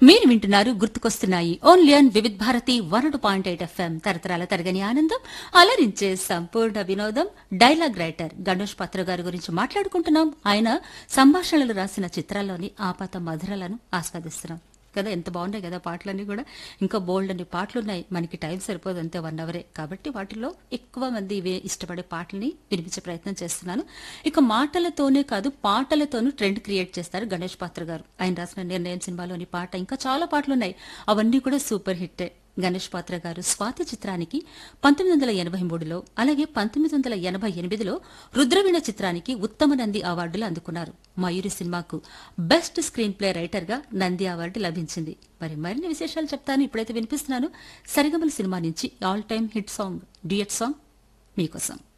మీరు వింటున్నారు గుర్తుకొస్తున్నాయి only on Vividh Bharati one point eight FM తరతరాల తరగని ఆనందం అలరించే సంపూర్ణ వినోదం డైలాగ్ రైటర్ గణేష్ పాత్ర గారి గురించి మాట్లాడుకుంటున్నాం ఆయన సంభాషణలు రాసిన చిత్రాల్లోని ఆపాత మధురలను ఆస్వాదిస్తున్నాం కదా ఎంత బాగున్నాయి కదా పాటలన్నీ కూడా ఇంకా బోల్డ్ అన్ని పాటలు ఉన్నాయి మనకి టైం సరిపోదు అంతే వన్ అవరే కాబట్టి వాటిలో ఎక్కువ మంది ఇవే ఇష్టపడే పాటల్ని వినిపించే ప్రయత్నం చేస్తున్నాను ఇక మాటలతోనే కాదు పాటలతోనూ ట్రెండ్ క్రియేట్ చేస్తారు గణేష్ పాత్ర గారు ఆయన రాసిన నిర్ణయం సినిమాలోని పాట ఇంకా చాలా పాటలు ఉన్నాయి అవన్నీ కూడా సూపర్ హిట్టే గణేష్ పాత్ర గారు స్వాతి చిత్రానికి పంతొమ్మిది వందల ఎనభై మూడులో అలాగే పంతొమ్మిది వందల ఎనభై ఎనిమిదిలో రుద్రవీణ చిత్రానికి ఉత్తమ నంది అవార్డులు అందుకున్నారు మయూరి సినిమాకు బెస్ట్ స్క్రీన్ ప్లే రైటర్ గా నంది అవార్డు లభించింది మరి మరిన్ని విశేషాలు చెప్తాను ఇప్పుడైతే వినిపిస్తున్నాను సరిగమల సినిమా నుంచి all time hit song duet song మీకోసం